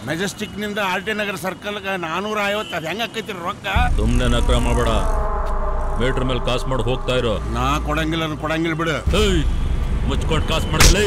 Majestic ನಿಂದ R T Nagar circle ನಾನೂರ ಐವತ್ತು ಅದು ಹೆಂಗ್ ಆಕೈತಿ ರೊಕ್ಕ ಸುಮ್ನೆ ನಕ್ರ ಮಾಡಬೇಡ ಮೀಟರ್ ಮೇಲೆ ಕಾಸು ಮಾಡಿ ಹೋಗ್ತಾ ಇರೋ ನಾ ಕೊಡಂಗಿಲ್ಲ ಅಂದ್ರೆ ಕೊಡಂಗಿಲ್ಲ ಬಿಡು ಏಯ್ ಮುಚ್ಕೊಂಡು ಕಾಸು ಮಾಡಲೇ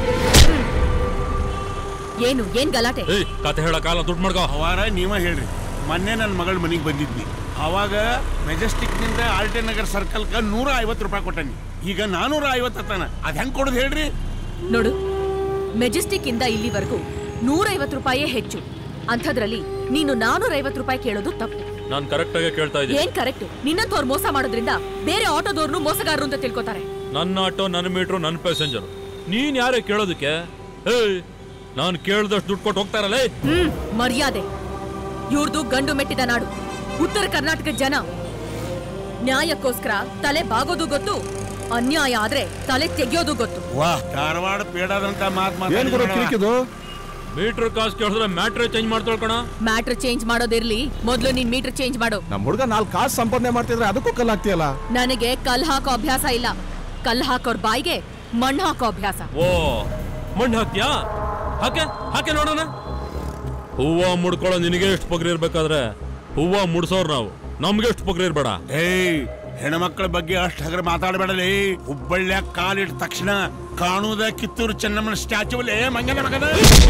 ಏನು ಏನ್ ಗಲಾಟೆ ಏಯ್ ಕತೆ ಹೇಳಕ್ಕಾಗಲ್ಲ ದುಡ್ಡು ಮಾಡ್ಕೋ ಅವಾರ ನೀವ ಹೇಳ್ರಿ ಮೊನ್ನೆ ನನ್ನ ಮಗಳ ಮನೆಗೆ ಬಂದಿದ್ನಿ ಅವಾಗ ಮೆಜೆಸ್ಟಿಕ್ ನಿಂದ ಆರ್ ಟಿ ನಗರ್ ಸರ್ಕಲ್ ನೂರ ಐವತ್ತು ರೂಪಾಯಿ ಕೊಟ್ಟನಿ ಈಗ ನಾನೂರ ಐವತ್ತು ಹತ್ತಾನ ಅದ್ ಹೆಂಗ್ ಕೊಡೋದು ಹೇಳ್ರಿ ನೋಡು ಮೆಜೆಸ್ಟಿಕ್ ಇಂದ ಇಲ್ಲಿವರೆಗೂ ನೂರೈವತ್ತು ರೂಪಾಯೇ ಹೆಚ್ಚು ಅಂಥದ್ರಲ್ಲಿ ನೀನು ನಾನೂರೈವತ್ತು ರೂಪಾಯಿ ಕೇಳೋದು ತಪ್ಪು ನಾನು ಕರೆಕ್ಟಾಗಿ ಕೇಳ್ತಾ ಇದ್ದೀನಿ ಏನ್ ಕರೆಕ್ಟ್ ನಿನ್ನಂತವ್ರು ಮೋಸ ಮಾಡೋದ್ರಿಂದ ಬೇರೆ ಆಟೋದವ್ರನ್ನು ಮೋಸಗಾರರು ಅಂತ ತಿಳ್ಕೊತಾರೆ ನನ್ನ ಆಟೋ ನನ್ನ ಮೀಟ್ರು ನನ್ನ ಪ್ಯಾಸೆಂಜರ್ ನೀನ್ ಯಾರೇ ಕೇಳೋದಕ್ಕೆ ಏಯ್ ನಾನು ಕೇಳ್ದಷ್ಟು ದುಡ್ಡು ಕೊಟ್ಟು ಹೋಗ್ತಾರಲ್ಲ ಹ್ಮ್ ಮರ್ಯಾದೆ ಇವ್ರದು ಗಂಡು ಮೆಟ್ಟಿದ ನಾಡು ಉತ್ತರ ಕರ್ನಾಟಕ ಜನ ನ್ಯಾಯಕ್ಕೋಸ್ಕರ ತಲೆ ಬಾಗೋದು ಗೊತ್ತು ಅನ್ಯಾಯ ಆದ್ರೆ ತಲೆ ತೆಗೆಯೋದು ಗೊತ್ತು ವಾ ಧಾರವಾಡ ಪೇಡಾದಂತ ಮಾತು ಏನ್ ಗುರು ಕಿರಿಕಿದು ಮೀಟರ್ ಕಾಸು ಕೇಳಿದ್ರೆ ಮ್ಯಾಟ್ರೇ ಚೇಂಜ್ ಮಾಡ್ಕೊಳ್ಕಣ ಮ್ಯಾಟ್ರ್ ಚೇಂಜ್ ಮಾಡೋದಿರ್ಲಿ ಮೊದ್ಲು ನಿನ್ ಮೀಟರ್ ಚೇಂಜ್ ಮಾಡು ನಮ್ ಹುಡುಗ ನಾಲ್ಕು ಕಾಸು ಸಂಪಾದನೆ ಮಾಡ್ತಿದ್ರೆ ಅದಕ್ಕೂ ಕಲ್ಲಾಗ್ತೀಯಲ್ಲ ನನಗೆ ಕಲ್ ಹಾಕೋ ಅಭ್ಯಾಸ ಇಲ್ಲ ಕಲ್ ಹಾಕೋರ್ ಬಾಯಿಗೆ ಮಣ್ಣು ಹಾಕೋ ಅಭ್ಯಾಸ ಓ ಮಣ್ಣು ಹಾಕ್ತ್ಯಾ ಹಾಕೆ ಹಾಕೆ ನೋಡೋಣ ಹೂವ ಮುಡ್ಕೊಳ್ಳೋ ನಿನಗೆ ಎಷ್ಟು ಪಗ್ರಿ ಇರ್ಬೇಕಾದ್ರೆ ಹೂವ ಮುಡ್ಸೋರ್ ನಾವು ನಮ್ಗೆ ಎಷ್ಟು ಪಗ್ರಿ ಇರ್ಬೇಡ ಏಯ್ ಹೆಣ್ಮಕ್ಳ ಬಗ್ಗೆ ಅಷ್ಟು ಹಗರ ಮಾತಾಡಬೇಡಲೇ ಹುಬ್ಬಳ್ಳಿಯಾಗ ಕಾಲಿಟ್ಟ ತಕ್ಷಣ ಕಾಣುವುದ ಕಿತ್ತೂರು ಚೆನ್ನಮ್ಮನ ಸ್ಟ್ಯಾಚು ಅಲ್ಲೇ ಮಂಗನ ಮಗನ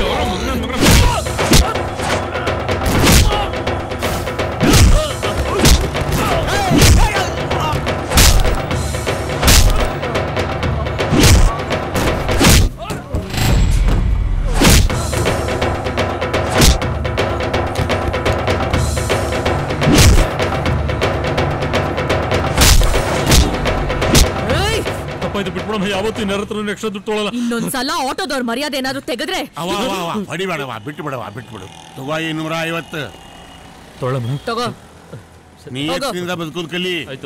ಏಯ್! ತಪ್ಪಾಯ್ತು ಬಿಟ್ಬಿಡಮ್ಮ ಯಾವತ್ತೂ ನೆರ ಹತ್ರ ಎಕ್ಸ್ಟ್ರಾ ದುಡ್ಡು ತೊಗೊಳಲ್ಲ ಇನ್ನೊಂದ್ಸಲ ಆಟೋದವ್ರ ಮರ್ಯಾದೆ ಏನಾದ್ರು ತೆಗೆದ್ರೆ ಅವ ಅವ ಅವ ಹೊಡಿಬೇಡವ ಬಿಟ್ಟು ಬಿಡವ ಬಿಟ್ಟು ಬಿಡು ತಗೋ ಈ ನೂರ ಐವತ್ತು ತೊಗೊಳಮ್ಮ ತಗೋ ನೀಯತ್ತಿನಿಂದ ಬದುಕೋದ್ ಕಲಿ ಆಯ್ತು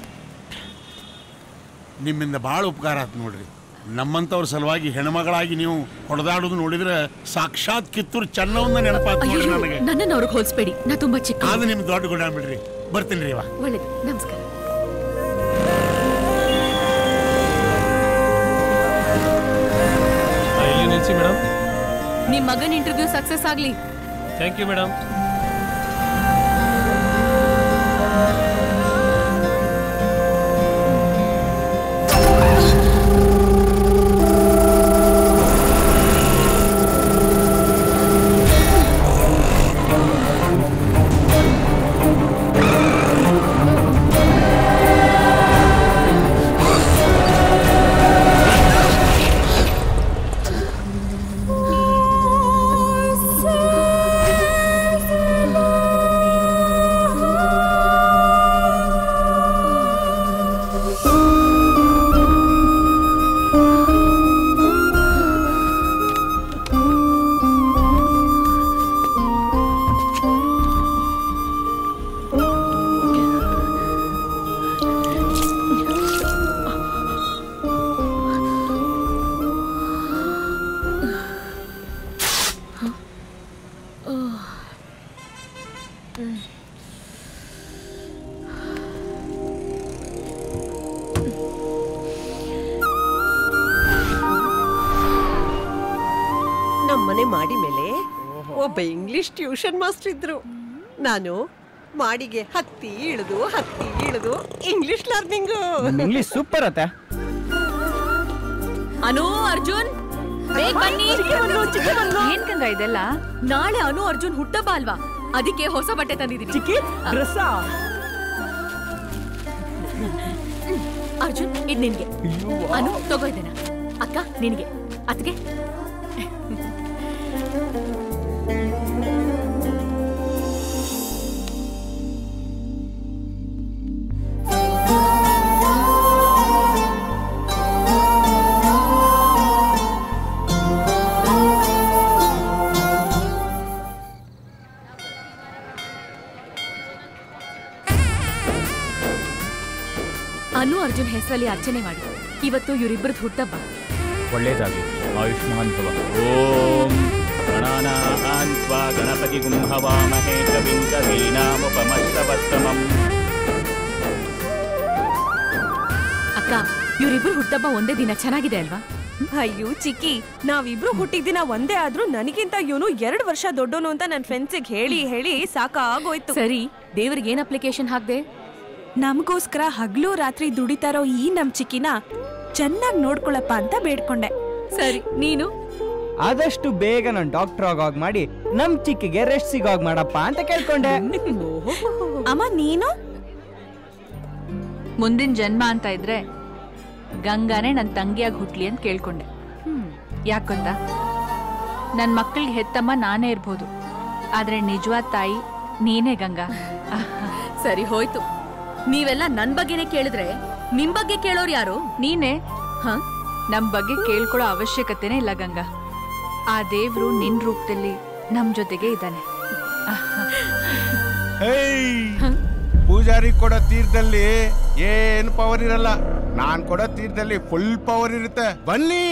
ನಿಮ್ಮಿಂದ ಭಾಳ ಉಪಕಾರ ಆಯ್ತು ನೋಡ್ರಿ ನಮ್ಮಂತವ್ರ ಸಲುವಾಗಿ ಹೆಣ್ಮಗಳಾಗಿ ನೀವು ಹೊಡೆದಾಡೋದು ನೋಡಿದ್ರೆ ಸಾಕ್ಷಾತ್ ಕಿತ್ತೂರು ಚೆನ್ನವನ್ನ ನೆನಪಾತ್ ನೋಡ್ರಿ ಅಯ್ಯೋ ನನಗೆ ನನ್ನನ್ನು ಅವ್ರಿಗೆ ಹೋಲಿಸ್ಬೇಡಿ ನಾ ತುಂಬಾ ಚಿಕ್ಕ ಅದು ನಿಮ್ ದೊಡ್ಡ ಗುಣ ಬಿಡ್ರಿ ಬರ್ತೀನಿ ರೀ ಇವ ಒಳ್ಳೇದು ನಮಸ್ಕಾರ ಇಲ್ಲಿ ನಿಲ್ಸಿ ಮೇಡಮ್ ನಿಮ್ ಮಗನ್ ಇಂಟರ್ವ್ಯೂ ಸಕ್ಸಸ್ ಆಗ್ಲಿ ಥ್ಯಾಂಕ್ ಯು ಮೇಡಮ್ ನಮ್ಮನೆ ಮಾಡಿ ಮೇಲೆ ಒಬ್ಬ ಇಂಗ್ಲಿಷ್ ಟ್ಯೂಷನ್ ಮಾಸ್ಟರ್ ಇದ್ರು ನಾನು ಮಾಡಿಗೆ ಹತ್ತಿ ಇಳಿದು ಹತ್ತಿ ಇಳಿದು ಇಂಗ್ಲಿಷ್ ಲರ್ನಿಂಗು ಇಂಗ್ಲಿಷ್ ಸೂಪರ್ ಅತ್ತೆ ಅನು ಅರ್ಜುನ್ ಬೇಗ ಬನ್ನಿ ಏನ್ ಗಂಗ ಇದೆಲ್ಲ ನಾಳೆ ಅನು ಅರ್ಜುನ್ ಹುಟ್ಟಬ್ಬ ಅಲ್ವಾ ಅದಕ್ಕೆ ಹೊಸ ಬಟ್ಟೆ ತಂದಿದ್ದೀನಿ ಚಿಕ್ಕಿ ಡ್ರೆಸ್ ಅರ್ಜುನ್ ಇದ್ ನಿನ್ಗೆ ಅನು ತಗೋ ಇದನ್ನ ಅಕ್ಕ ನಿನ್ಗೆ ಅತ್ಗೆ ಅನು ಅರ್ಜುನ್ ಹೆಸರಲ್ಲಿ ಅರ್ಚನೆ ಮಾಡಿ ಇವತ್ತು ಇವರಿಬ್ಬರದ್ದು ಹುಟ್ಟಬ್ಬ ಒಳ್ಳೇದಾಗ್ಲಿ ಆಯುಷ್ಮಾನ್ ಭವ ಓಂ ಗಣಾನಾನ್ವಾ ಗಣಪತಿ ಗುಂಹವಾಮಹೇ ಕವಿಂ ಕವೀನಾಮುಪಮಸ್ತವಸ್ತಮಂ ಅಕ್ಕ ಇವರಿಬ್ಬರು ಹುಟ್ಟಬ್ಬ ಒಂದೇ ದಿನ ಚೆನ್ನಾಗಿದೆ ಅಲ್ವಾ ಅಯ್ಯೋ ಚಿಕ್ಕಿ ನಾವಿಬ್ರು ಹುಟ್ಟಿದ ದಿನ ಒಂದೇ ಆದ್ರೂ ನನಗಿಂತ ಇವನು ಎರಡು ವರ್ಷ ದೊಡ್ಡೋನು ಅಂತ ನನ್ನ ಫ್ರೆಂಡ್ಸಿಗೆ ಹೇಳಿ ಹೇಳಿ ಸಾಕಾಗೋಯ್ತು ಸರಿ ದೇವ್ರಿಗೆ ಏನ್ ಅಪ್ಲಿಕೇಶನ್ ಹಾಕ್ದೆ ನಮಗೋಸ್ಕರ ಹಗ್ಲು ರಾತ್ರಿ ದುಡಿತಾರೋ ಈ ನಮ್ ಚಿಕ್ಕಿನ ಚೆನ್ನಾಗಿ ನೋಡ್ಕೊಳಪ್ಪ ಅಂತ ಬೇಡ್ಕೊಂಡೆ ಸರಿ ನೀನು ಆದಷ್ಟು ಬೇಗ ನಾನು ಡಾಕ್ಟರ್ ಆಗೋಗ್ ಮಾಡಿ ನಮ್ ಚಿಕ್ಕಿಗೆ ರೆಸ್ಟ್ ಸಿಗೋಗ್ ಮಾಡಪ್ಪ ಅಂತ ಕೇಳ್ಕೊಂಡೆ ಅಮ್ಮ ನೀನು ಮುಂದಿನ ಜನ್ಮ ಅಂತ ಇದ್ರೆ ಗಂಗಾನೇ ನನ್ನ ತಂಗಿಯಾಗಿ ಹುಟ್ಲಿ ಅಂತ ಕೇಳ್ಕೊಂಡೆ ಯಾಕ್ ಗೊತ್ತಾ ನನ್ನ ಮಕ್ಕಳಿಗೆ ಹೆತ್ತಮ್ಮ ನಾನೇ ಇರ್ಬೋದು ಆದ್ರೆ ನಿಜವಾದ ತಾಯಿ ನೀನೇ ಗಂಗಾ ಸರಿ ಹೋಯ್ತು ನೀವೆಲ್ಲ ನನ್ ಬಗ್ಗೆನೇ ಕೇಳಿದ್ರೆ ನಿಮ್ ಬಗ್ಗೆ ಕೇಳೋರು ಯಾರು ನೀನೇ ಹ ನಮ್ ಬಗ್ಗೆ ಕೇಳ್ಕೊಳ್ಳೋ ಅವಶ್ಯಕತೆನೇ ಇಲ್ಲ ಗಂಗಾ ಆ ದೇವ್ರು ನಿನ್ ರೂಪದಲ್ಲಿ ನಮ್ ಜೊತೆಗೆ ಇದ್ದಾನೆ ಪೂಜಾರಿ ಕೊಡೋ ತೀರ್ಥದಲ್ಲಿ ಏನು ಪವರ್ ಇರಲ್ಲ ನಾನ್ ಕೊಡೋ ತೀರ್ಥದಲ್ಲಿ ಫುಲ್ ಪವರ್ ಇರುತ್ತೆ ಬನ್ನಿ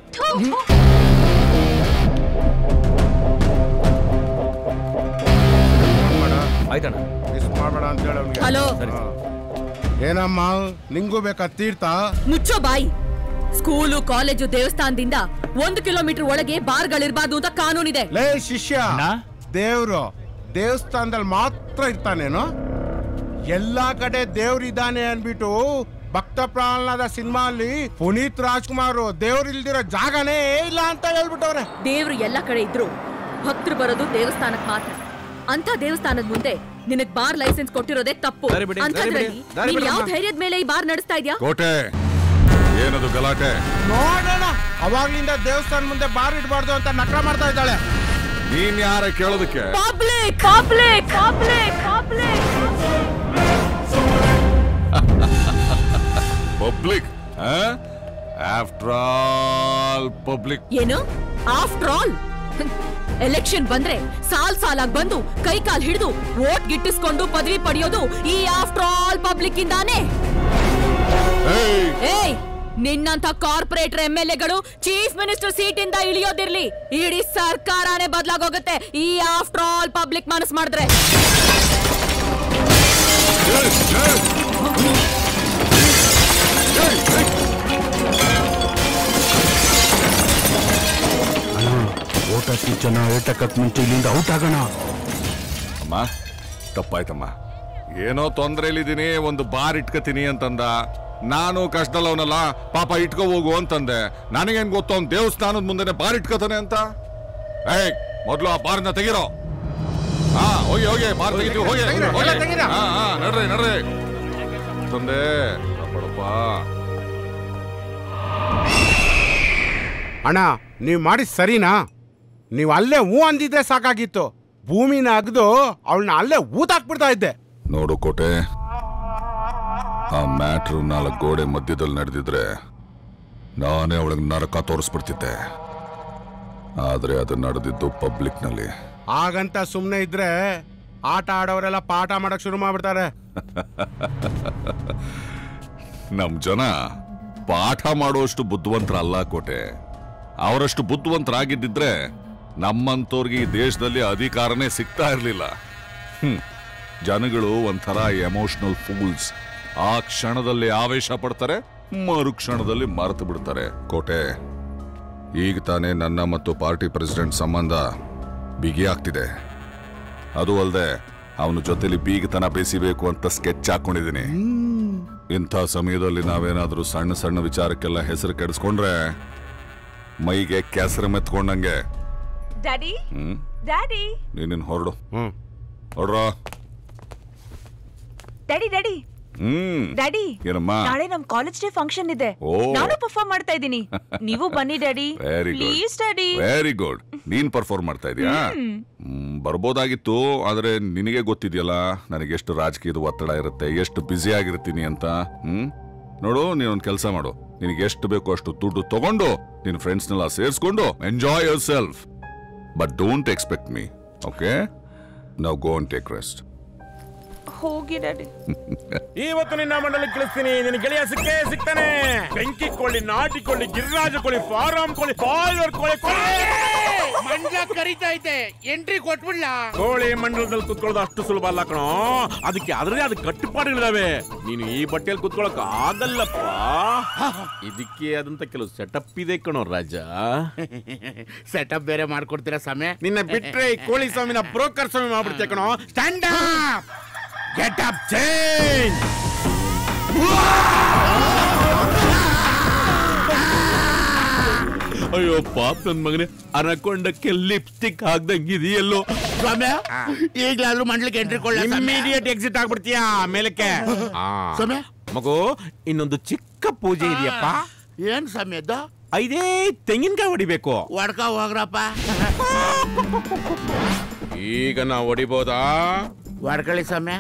ಆಯ್ತಣ್ಣ ಮಿಸ್ ಮಾಡ್ಬೇಡ ಅಂತ ಹೇಳಿ ಅವ್ನಿಗೆ. ಹಲೋ ಹಾ. ಏನಮ್ಮ ನಿಂಗೂ ಬೇಕಾ ತೀರ್ಥ ಮುಚ್ಚೋ ಬಾಯಿ ಸ್ಕೂಲು ಕಾಲೇಜು ದೇವಸ್ಥಾನದಿಂದ ಒಂದು ಕಿಲೋಮೀಟರ್ ಒಳಗೆ ಬಾರ್ಗಳಿರ್ಬಾರ್ದು ಅಂತ ಕಾನೂನಿದೆ ಲೇ ಶಿಷ್ಯ ದೇವ್ರು ದೇವಸ್ಥಾನದಲ್ಲಿ ಮಾತ್ರ ಇರ್ತಾನೇನು ಎಲ್ಲಾ ಕಡೆ ದೇವ್ರಿದ್ದಾನೆ ಅನ್ಬಿಟ್ಟು ಭಕ್ತ ಪ್ರಹ್ಲಾದ ಸಿನಿಮಾ ಅಲ್ಲಿ ಪುನೀತ್ ರಾಜ್ಕುಮಾರ್ ದೇವ್ರು ಇಲ್ದಿರೋ ಜಾಗನೇ ಇಲ್ಲ ಅಂತ ಹೇಳ್ಬಿಟ್ಟವ್ರೆ ದೇವ್ರು ಎಲ್ಲ ಕಡೆ ಇದ್ರು ಭಕ್ತರು ಬರೋದು ದೇವಸ್ಥಾನಕ್ ಮಾತ್ರ ಅಂತ ದೇವಸ್ಥಾನದ ಮುಂದೆ ನಿನಗ್ ಬಾರ್ ಲೈಸೆನ್ಸ್ ಕೊಟ್ಟಿರೋದೇ ತಪ್ಪು ದಾರಿ ಬಿಡಿ, ದಾರಿ ಅಂಥದ್ರಲ್ಲಿ ಬಿಡಿ, ದಾರಿ ನೀನ್ ಬಿಡಿ ಯಾವ ಅಮ್ಮ. ಧೈರ್ಯದ ಮೇಲೆ ಈ ಬಾರ್ ನಡೆಸ್ತಾ ಇದ್ಯಾ ಕೋಟೆ ಏನದು ಗಲಾಟೆ ನೋಡೋಣ ಅವಾಗ್ಲಿಂದ ದೇವಸ್ಥಾನ ಮುಂದೆ ಬಾರ್ ಇಡಬಾರ್ದು ಅಂತ ನಕರ ಮಾಡ್ತಾ ಇದ್ದಾಳೆ ನೀನ್ ಯಾರ ಕೇಳೋದಕ್ಕೆ public public public public public after all public ಏನು ಆಫ್ಟರ್ ಆಲ್ ಎಲೆಕ್ಷನ್ ಬಂದ್ರೆ ಸಾಲ್ ಸಾಲಾಗ್ ಬಂದು ಕೈ ಕಾಲ್ ಹಿಡಿದು ವೋಟ್ ಗಿಟ್ಟಿಸ್ಕೊಂಡು ಪದವಿ ಪಡೆಯೋದು ಈ ಆಫ್ಟರ್ ಆಲ್ ಪಬ್ಲಿಕ್ ಇಂದಾನೆ ಏಯ್ ನಿನ್ನಂತ ಕಾರ್ಪೊರೇಟರ್ ಎಂ ಎಲ್ ಎಗಳು ಚೀಫ್ ಮಿನಿಸ್ಟರ್ ಸೀಟ್ ಇಂದ ಇಳಿಯೋದಿರ್ಲಿ ಇಡೀ ಸರ್ಕಾರನೇ ಬದಲಾಗೋಗುತ್ತೆ ಈ ಆಫ್ಟರ್ ಆಲ್ ಪಬ್ಲಿಕ್ ಮನಸ್ ಮಾಡಿದ್ರೆ ಓಟ ಜನ ಏಟಕ್ಕತ್ ಮುಂಚೆ ಇಲ್ಲಿಂದ ಔಟ್ ಆಗೋಣ ಅಮ್ಮ ತಪ್ಪಾಯ್ತಮ್ಮ ಏನೋ ತೊಂದ್ರೆಲಿದ್ದೀನಿ ಒಂದು ಬಾರ್ ಇಟ್ಕತೀನಿ ಅಂತಂದ ನಾನು ಕಷ್ಟದಲ್ಲವನಲ್ಲ ಪಾಪ ಇಟ್ಕೋ ಹೋಗು ಅಂತಂದೆ ನನಗೇನ್ ಗೊತ್ತು ಅವ್ನು ದೇವಸ್ಥಾನದ ಮುಂದೆನೆ ಬಾರ್ ಇಟ್ಕೋತಾನೆ ಅಂತ ಏಯ್ ಮೊದ್ಲು ಆ ಬಾರ್ನ ತೆಗಿರೋ ಹಾ ಹೋಗಿ ಹೋಗಿ ಬಾರ್ ತೆಗಿತೀವಿ ಹೋಗಿ ತೆಗೀರಿ, ಹೋಗಿ. ಎಲ್ಲ ತೆಗೀರಿ. ಹಾ ಹಾ ನಡ್ರಿ ನಡ್ರಿ ತಂದೆ ಪಡಪ್ಪ ಅಣ್ಣ ನೀವು ಮಾಡಿ ಸರಿನಾ ನೀವು ಅಲ್ಲೇ ಹೂ ಅಂದಿದ್ರೆ ಸಾಕಾಗಿತ್ತು ಭೂಮಿನ ಅಗ್ದು ಅವಳನ್ನ ಅಲ್ಲೇ ಊತಾಕ್ಬಿಡ್ತಾ ಇದ್ದೆ ನೋಡು ಕೋಟೆ ಆ ಮ್ಯಾಟ್ರು ನಾಲ್ಕು ಗೋಡೆ ಮಧ್ಯದಲ್ಲಿ ನಡೆದಿದ್ರೆ ನಾನೇ ಅವಳಿಗೆ ನರಕ ತೋರಿಸ್ಬಿಡ್ತಿದ್ದೆ ಆದ್ರೆ ಅದು ನಡೆದಿದ್ದು ಪಬ್ಲಿಕ್ನಲ್ಲಿ ಹಾಗಂತ ಸುಮ್ಮನೆ ಇದ್ರೆ ಆಟ ಆಡೋರೆಲ್ಲ ಪಾಠ ಮಾಡಕ್ ಶುರು ಮಾಡ್ಬಿಡ್ತಾರೆ ನಮ್ ಜನ ಪಾಠ ಮಾಡುವಷ್ಟು ಬುದ್ಧಿವಂತರಲ್ಲ ಕೋಟೆ ಅವರಷ್ಟು ಬುದ್ಧಿವಂತರಾಗಿದ್ದಿದ್ರೆ ನಮ್ಮಂತವ್ರಿಗೆ ಈ ದೇಶದಲ್ಲಿ ಅಧಿಕಾರನೇ ಸಿಗ್ತಾ ಇರಲಿಲ್ಲ ಜನಗಳು ಒಂಥರ ಎಮೋಷನಲ್ ಫೂಲ್ಸ್ ಆ ಕ್ಷಣದಲ್ಲಿ ಆವೇಶ ಪಡ್ತಾರೆ ಮರು ಕ್ಷಣದಲ್ಲಿ ಮರೆತು ಬಿಡ್ತಾರೆ ಕೋಟೆ ಈಗ ತಾನೇ ನನ್ನ ಮತ್ತು ಪಾರ್ಟಿ ಪ್ರೆಸಿಡೆಂಟ್ ಸಂಬಂಧ ಬಿಗಿ ಆಗ್ತಿದೆ ಅದು ಅಲ್ಲದೆ ಅವನ ಜೊತೆಲಿ ಬೀಗತನ ಬೇಸಿಬೇಕು ಅಂತ ಸ್ಕೆಚ್ ಹಾಕೊಂಡಿದ್ದೀನಿ ಇಂಥ ಸಮಯದಲ್ಲಿ ನಾವೇನಾದ್ರೂ ಸಣ್ಣ ಸಣ್ಣ ವಿಚಾರಕ್ಕೆಲ್ಲ ಹೆಸರು ಕೆಡಿಸ್ಕೊಂಡ್ರೆ ಮೈಗೆ ಕೆಸರು ಮೆತ್ಕೊಂಡಂಗೆ ಡ್ಯಾಡಿ ಹ್ಮ್ ಡ್ಯಾಡಿ ನೀನಿನ್ ಹೊರಡು ಹೊರಡ್ರ ಡ್ಯಾಡಿ ಡ್ಯಾಡಿ ಹ್ಮ್ ಡ್ಯಾಡಿ ಏನಮ್ಮ ನಾಳೆ ನಮ್ ಕಾಲೇಜ್ ಡೇ ಫಂಕ್ಷನ್ ಇದೆ ಓ. ನಾನು ಪರ್ಫಾರ್ಮ್ ಮಾಡ್ತಾ ಇದ್ದೀನಿ ನೀವು ಬನ್ನಿ daddy very good please daddy very good ನೀನ್ ಪರ್ಫಾರ್ಮ್ ಮಾಡ್ತಾ ಇದೀಯಾ ಹ್ಮ್, ಬರ್ಬೋದಾಗಿತ್ತು ಆದ್ರೆ ನಿನಗೆ ಗೊತ್ತಿದೆಯಲ್ಲ ನನಗೆ ಎಷ್ಟು ರಾಜಕೀಯದ ಒತ್ತಡ ಇರುತ್ತೆ ಎಷ್ಟು ಬ್ಯುಸಿ ಆಗಿರ್ತೀನಿ ಅಂತ ಹ್ಮ್ ನೋಡು ನೀನೊಂದು ಕೆಲಸ ಮಾಡು ನಿನಗೆ ಎಷ್ಟು ಬೇಕೋ ಅಷ್ಟು ದುಡ್ಡು ತಗೊಂಡು ನಿನ್ನ ಫ್ರೆಂಡ್ಸ್ನೆಲ್ಲ ಸೇರಿಸ್ಕೊಂಡು enjoy yourself but don't expect me okay ನಾವು ಗೋ ಅಂಡ್ ಟೇಕ್ ರೆಸ್ಟ್ ಹೋಗಿ ಡ್ಯಾಡಿ ಇವತ್ತು ನಿನ್ನ ಮಂಡಲಕ್ಕೆ ಕಳಿಸ್ತೀನಿ ನಿನ್ನ ಗೆಳೆಯ ಸಿಕ್ಕೇ ಸಿಗ್ತಾನೆ ಬೆಂಕಿ ಕೊಳ್ಳಿ ನಾಟಿ ಕೊಳ್ಳಿ ಗಿರಿರಾಜ ಕೊಳ್ಳಿ ಫಾರಂ ಕೊಳ್ಳಿ ಬಾಯ್ಲರ್ ಕೊಳ್ಳಿ ಕೊಳ್ಳಿ ಮಂಡ್ಲ ಕರಿತೈತೆ ಎಂಟ್ರಿ ಕೊಟ್ಬಿಡ್ಲಾ ಕೋಳಿ ಮಂಡಲದಲ್ಲಿ ಕುತ್ಕೊಳ್ಳೋದು ಅಷ್ಟು ಸುಲಭ ಅಲ್ಲ ಕಣೋ ಅದಕ್ಕೆ ಅದರದೇ ಅದಕ್ಕೆ ಕಟ್ಟುಪಾಡುಗಳಿದಾವೆ ನೀನು ಈ ಬಟ್ಟೆಯಲ್ಲಿ ಕುತ್ಕೊಳ್ಳೋಕೆ ಆಗಲ್ಲಪ್ಪ ಇದಕ್ಕೆ ಆದಂತ ಕೆಲವು ಸೆಟಪ್ ಇದೆ ಕಣೋ ರಾಜ ಸೆಟಪ್ ಬೇರೆ ಮಾಡ್ಕೊಡ್ತೀರಾ ಸಮಯ ನಿನ್ನ ಬಿಟ್ರೆ ಈ ಕೋಳಿ ಸ್ವಾಮಿನ ಬ್ರೋಕರ್ ಸ್ವಾಮಿ ಮಾಡ್ಬಿಡ್ತೀಯ ಕಣೋ stand up get up change ಅಯ್ಯೋ ಪಾಪ ನನ್ ಮಗನೇ ಅನಕೊಂಡಕ್ಕೆ ಲಿಪ್ಸ್ಟಿಕ್ ಹಾಕ್ದಂಗಿದೆಯಲ್ಲೋ ಸ್ವಾಮ್ಯ ಈಗ್ಲಾದ್ರೂ ಮಂಡ್ಲಕ್ಕೆ ಎಂಟ್ರಿ ಕೊಳ್ಳ ಇಮಿಡಿಯೇಟ್ ಎಕ್ಸಿಟ್ ಆಗ್ಬಿಡ್ತೀಯಾ ಮೇಲಕ್ಕೆ ಆ. ಸ್ವಾಮಿ? ಮಗು ಇನ್ನೊಂದು ಚಿಕ್ಕ ಪೂಜೆ ಇದೆಯಪ್ಪ ಏನ್ ಸಮಯದ ಐದೇ ತೆಂಗಿನಕಾಯಿ ಹೊಡಿಬೇಕು ಒಡ್ಕ ಹೋಗ್ರಪ್ಪ ಈಗ ನಾ ಹೊಡಿಬೋದಾ ಒಡ್ಕಳಿ ಸಮಯ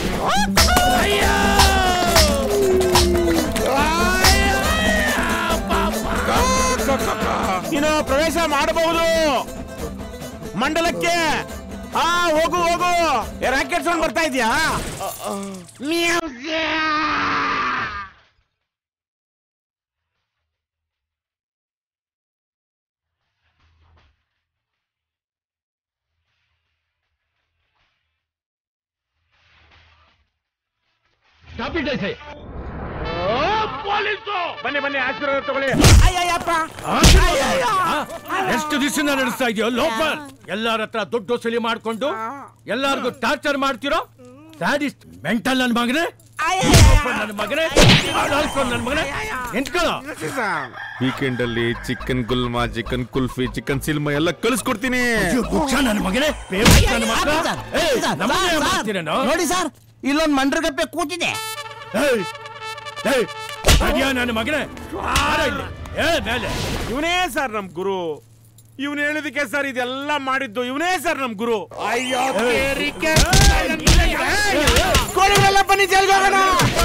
ನೀನು ಪ್ರವೇಶ ಮಾಡಬಹುದು ಮಂಡಲಕ್ಕೆ ಹಾ ಹೋಗು ಹೋಗು ರಾಕೆಟ್ ಸೌಂಡ್ ಬರ್ತಾ ಇದೆಯಾ ಬನ್ನಿ ಬನ್ನಿ ಆಶೀರ್ವಾದ ತಗೊಳ್ಳಿ ಎಷ್ಟು ದಿವಸ ನಡೆಸ್ತಾ ಇದೆಯೋ ಲೋಫರ್ ಎಲ್ಲಾರ ಹತ್ರ ದುಡ್ಡು ವಸೂಲಿ ಮಾಡ್ಕೊಂಡು ಎಲ್ಲಾರ್ಗು ಟಾರ್ಚರ್ ಮಾಡ್ತಿರೋ ಸ್ಯಾಡಿಸ್ಟ್ ಮೆಂಟಲ್ ನನ್ ಮಗನೇ ನನ್ನ ಮಗನೇ ನನ್ನ ಮಗನೇ ಎಂಟ್ಕೊಳ್ಳೋ ವೀಕೆಂಡ್ ಅಲ್ಲಿ ಚಿಕನ್ ಗುಲ್ಮಾ ಚಿಕನ್ ಕುಲ್ಫಿ ಚಿಕನ್ ಸಿಲ್ಮಾ ಎಲ್ಲ ಕಳಿಸ್ಕೊಡ್ತೀನಿ ನನ್ನ ಮಗನೇ ಫೇಮಸ್ ನನ್ನ ಮಗ ಏಯ್, ನಮ್ಮನ್ನೇ ಮಾಡ್ತೀರೇನೋ? ನೋಡಿ ಸರ್ ಇಲ್ಲೊಂದ್ ಮಂಡ್ರಗಪ್ಪೆ ಕೂತಿದೆ ಏಯ್, ಏಯ್, ಅದ್ಯಾ ನನ್ನ ಮಗನೇ ಬಾರ ಇಲ್ಲಿ. ಏ ಮೇಲೆ ಇವನೇ ಸರ್ ನಮ್ ಗುರು ಇವನ್ ಹೇಳಿದಕ್ಕೆ ಸರ್ ಇದೆಲ್ಲ ಮಾಡಿದ್ದು ಇವನೇ ಸರ್ ನಮ್ ಗುರು ಅಯ್ಯೋ ಕೇರಿಕೆ. ಕೋಳಿಗಳೆಲ್ಲ ಬನ್ನಿ ಜೈಲ್ಗೆ ಹೋಗೋಣ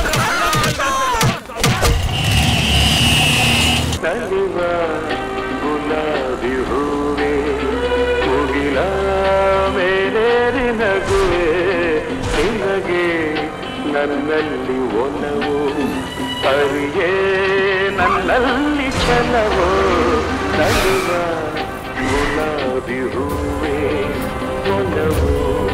ಗುಲಾಬಿ ಹೂವೆ ಮುಗಿಲ ಮೇಲೇರಿ ನಗುವೆ ನಿನಗೆ ನನ್ನಲ್ಲಿ ಒಲವು ಅರಿಯೇ ನನ್ನಲ್ಲಿ ಛಲವೋ ನಗುವ ಗುಲಾಬಿ ಹೂವೆ ಒಲವು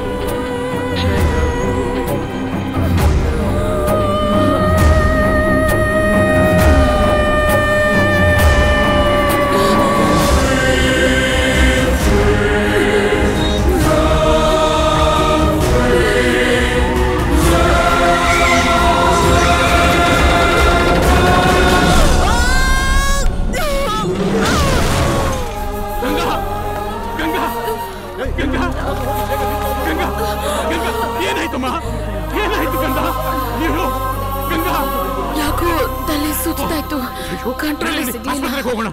ಏನಾಯ್ತಮ್ಮ ಏನಾಯ್ತು ಗಂಗ ನೀನು ಗಂಗಾ ಯಾಕೋ ತಲೆ ಸುತ್ತಾಯ್ತು ಕಂಟ್ರೋಲ್ ಆಸ್ಪತ್ರೆಗೆ ಹೋಗೋಣ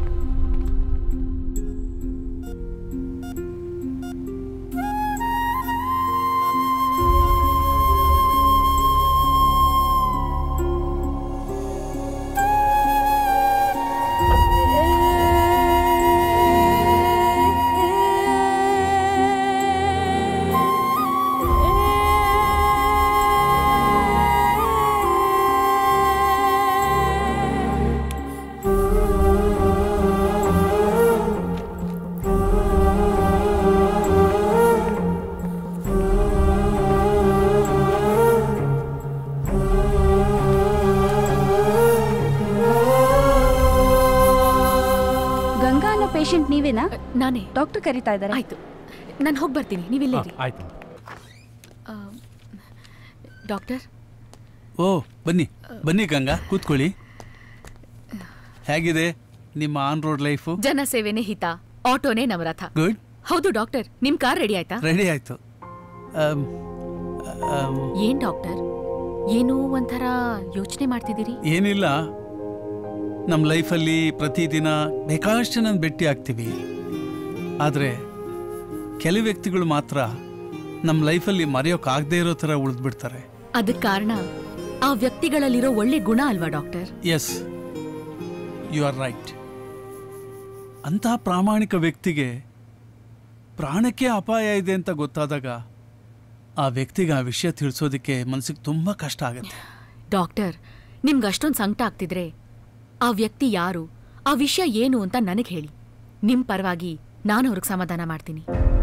ಗಂಗಾ ಅನ್ನೋ ಪೇಷಂಟ್ ನೀವೇನಾ ನಾನೇ ಡಾಕ್ಟರ್ ಕರಿತಾ ಇದ್ದಾರೆ ಆಯ್ತು ನಾನು ಹೋಗಿ ಬರ್ತೀನಿ ನೀವಿಲ್ಲೇ ಇರಿ ಆಯ್ತು ಆ, ಡಾಕ್ಟರ್ ಓ ಬನ್ನಿ ಬನ್ನಿ ಗಂಗಾ ಕೂತ್ಕೊಳ್ಳಿ ಹೇಗಿದೆ ನಿಮ್ಮ ಆನ್ ರೋಡ್ ಲೈಫು ಜನಸೇವೆನೇ ಹಿತ ಆಟೋನೇ ನವರಥ ಗುಡ್ ಹೌದು ಡಾಕ್ಟರ್ ನಿಮ್ ಕಾರ್ ರೆಡಿ ಆಯ್ತಾ ರೆಡಿ ಆಯ್ತು ಆಮ್, ಆಮ್, ಏನ್ ಡಾಕ್ಟರ್ ಏನೋ ಒಂಥರ ಯೋಚನೆ ಮಾಡ್ತಿದ್ದೀರಿ ಏನಿಲ್ಲ ನಮ್ಮ ಲೈಫಲ್ಲಿ ಪ್ರತಿದಿನ ಬೇಕಾಷ್ಟು ಜನ ಭೇಟಿ ಆಗ್ತೀವಿ ಆದರೆ ಕೆಲವು ವ್ಯಕ್ತಿಗಳು ಮಾತ್ರ ನಮ್ಮ ಲೈಫಲ್ಲಿ ಮರೆಯೋಕ್ಕಾಗದೇ ಇರೋ ಥರ ಉಳಿದ್ಬಿಡ್ತಾರೆ ಅದಕ್ ಕಾರಣ ಆ ವ್ಯಕ್ತಿಗಳಲ್ಲಿರೋ ಒಳ್ಳೆ ಗುಣ ಅಲ್ವಾ doctor yes you are right ಅಂತಹ ಪ್ರಾಮಾಣಿಕ ವ್ಯಕ್ತಿಗೆ ಪ್ರಾಣಕ್ಕೆ ಅಪಾಯ ಇದೆ ಅಂತ ಗೊತ್ತಾದಾಗ ಆ ವ್ಯಕ್ತಿಗೆ ಆ ವಿಷಯ ತಿಳಿಸೋದಕ್ಕೆ ಮನಸ್ಸಿಗೆ ತುಂಬ ಕಷ್ಟ ಆಗುತ್ತೆ ಡಾಕ್ಟರ್ ನಿಮ್ಗೆ ಅಷ್ಟೊಂದು ಸಂಕಟ ಆಗ್ತಿದ್ರೆ ಆ ವ್ಯಕ್ತಿ ಯಾರು ಆ ವಿಷಯ ಏನು ಅಂತ ನನಗೆ ಹೇಳಿ ನಿಮ್ ಪರವಾಗಿ ನಾನು ಅವ್ರಿಗೆ ಸಮಾಧಾನ ಮಾಡ್ತೀನಿ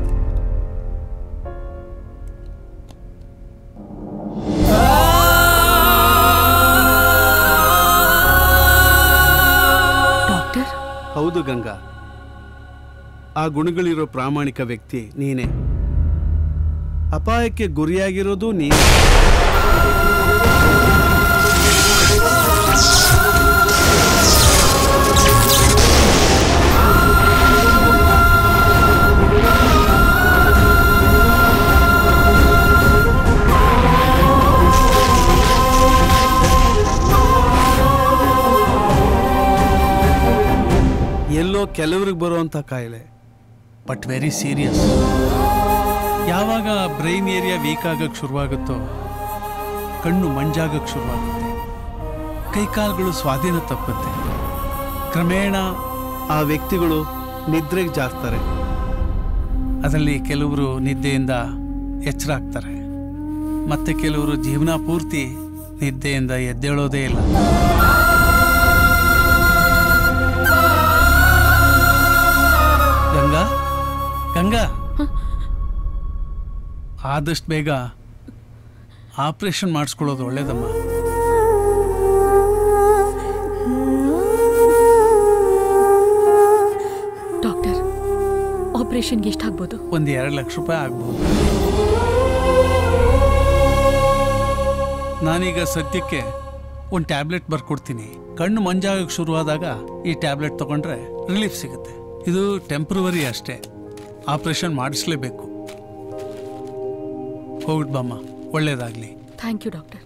ಡಾಕ್ಟರ್ ಹೌದು ಗಂಗಾ ಆ ಗುಣಗಳಿರೋ ಪ್ರಾಮಾಣಿಕ ವ್ಯಕ್ತಿ ನೀನೇ ಅಪಾಯಕ್ಕೆ ಗುರಿಯಾಗಿರೋದು ನೀನೇ ಎಲ್ಲೋ ಕೆಲವ್ರಿಗೆ ಬರುವಂಥ ಕಾಯಿಲೆ ಬಟ್ ವೆರಿ ಸೀರಿಯಸ್ ಯಾವಾಗ ಬ್ರೈನ್ ಏರಿಯಾ ವೀಕ್ ಆಗಕ್ಕೆ ಶುರುವಾಗುತ್ತೋ ಕಣ್ಣು ಮಂಜಾಗಕ್ಕೆ ಶುರುವಾಗುತ್ತೆ ಕೈಕಾಲುಗಳು ಸ್ವಾಧೀನ ತಪ್ಪುತ್ತೆ ಕ್ರಮೇಣ ಆ ವ್ಯಕ್ತಿಗಳು ನಿದ್ರೆಗೆ ಜಾರ್ತಾರೆ ಅದರಲ್ಲಿ ಕೆಲವರು ನಿದ್ದೆಯಿಂದ ಎಚ್ಚರ ಆಗ್ತಾರೆ ಮತ್ತೆ ಕೆಲವರು ಜೀವನ ಪೂರ್ತಿ ನಿದ್ದೆಯಿಂದ ಎದ್ದೇಳೋದೇ ಇಲ್ಲ ಗಂಗಾ ಗಂಗಾ ಆದಷ್ಟು ಬೇಗ ಆಪರೇಷನ್ ಮಾಡಿಸ್ಕೊಳ್ಳೋದು ಒಳ್ಳೇದಮ್ಮ ಡಾಕ್ಟರ್ ಆಪರೇಷನ್ಗೆ ಎಷ್ಟಾಗ್ಬೋದು ಒಂದು ಎರಡು ಲಕ್ಷ ರೂಪಾಯಿ ಆಗ್ಬೋದು ನಾನೀಗ ಸದ್ಯಕ್ಕೆ ಒಂದು ಟ್ಯಾಬ್ಲೆಟ್ ಬರ್ಕೊಡ್ತೀನಿ ಕಣ್ಣು ಮಂಜಾಗಕ್ಕೆ ಶುರುವಾದಾಗ ಈ ಟ್ಯಾಬ್ಲೆಟ್ ತಗೊಂಡ್ರೆ ರಿಲೀಫ್ ಸಿಗುತ್ತೆ ಇದು ಟೆಂಪ್ರವರಿ ಅಷ್ಟೇ ಆಪರೇಷನ್ ಮಾಡಿಸ್ಲೇಬೇಕು ಹೋಗ್ಬಿಟ್ ಬಾಮ್ಮ ಒಳ್ಳೇದಾಗಲಿ ಥ್ಯಾಂಕ್ ಯು ಡಾಕ್ಟರ್